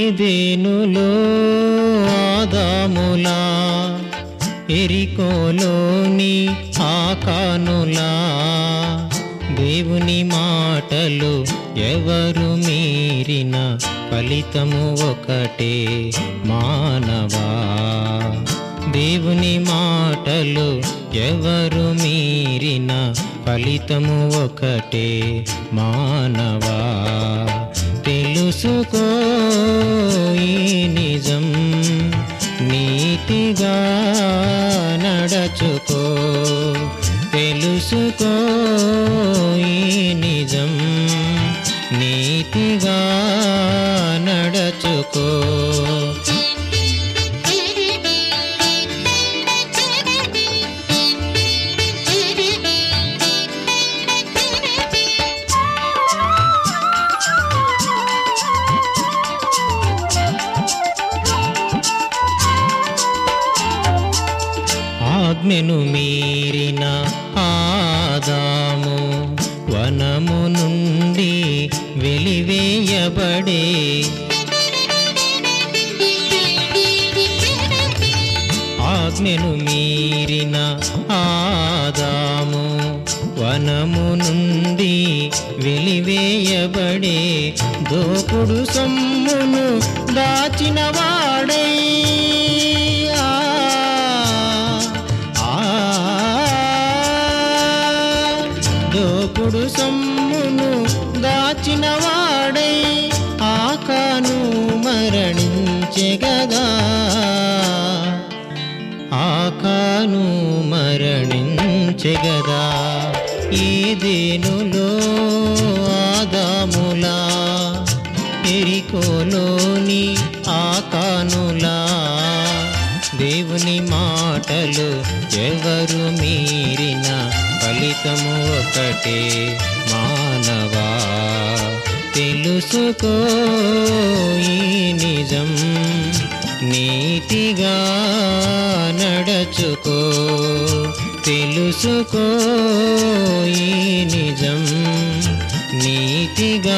ఏదేనులో ఆదాములా ఎరికోలోని ఆకానులా దేవుని మాటలు ఎవరు మీరిన ఫలితము ఒకటే మానవా దేవుని మాటలు ఎవరు మీరిన ఫలితము ఒకటే మానవా తెలుసుకో ఈ నిజం నీతిగా నడచుకో తెలుసుకో ఈ నిజం నీతిగా నడచుకో ఆజ్ఞను మీరిన ఆదాము వనము నుండి వెలివేయబడే ఆజ్ఞను మీరిన ఆదాము వనము నుండి వెలివేయబడే దోపుడు సొమ్మును దాచిన వాడై ఆ, ఆ, దోపుడు సొమ్మును దాచిన వాడై ఆకాను మరణించెగదా ఆకాను మరణించెగదా ఏదేనులో ఆదాములా ఎరికోలోని ఆకానులా దేవుని మాటలు ఎవరు మీరిన ఫలితము ఒకటే మానవా తెలుసుకో ఈ నిజం నీతిగా నడచుకో తెలుసుకో ఈ నిజం నీతిగా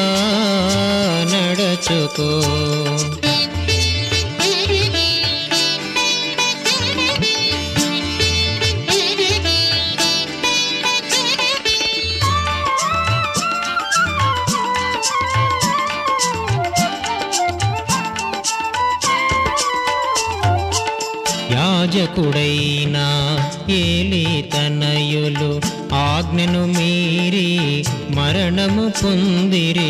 నడచుకో యాజకుడైన ఏలి తనయులు ఆజ్ఞను మీరి మరణము పొందిరి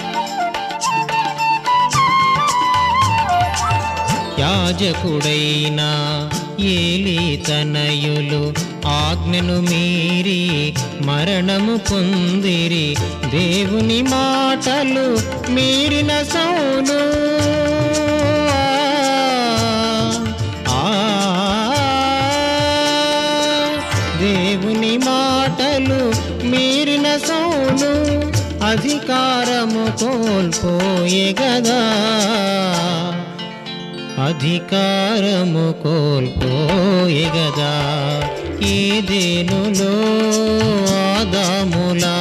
యాజకుడైన ఏలి తనయులు ఆజ్ఞను మీరి మరణము పొందిరి దేవుని మాటలు మీరిన సౌలు ఆ, దేవుని మాటలు మీరిన సౌలు అధికారము కోల్పోయే గదా అధికారము కోల్పోయే గదా ఏదేనులో ఆదాములా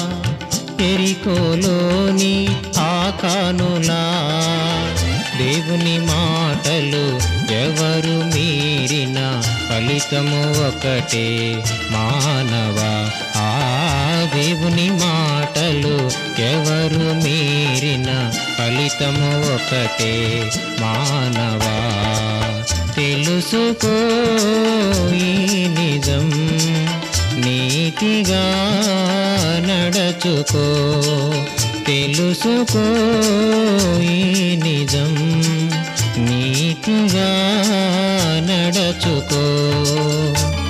ఎరికోలోని ఆకానులా దేవుని మాటలు ఎవరు మీరిన ఫలితము ఒకటే మానవ ఆ దేవుని మాటలు ఎవరు మీరిన ఫలితము ఒకటే మానవా తెలుసుకో ఈ నిజం నీతిగా నడచుకో తెలుసుకో ఈ నిజం నీతిగా నడచుకో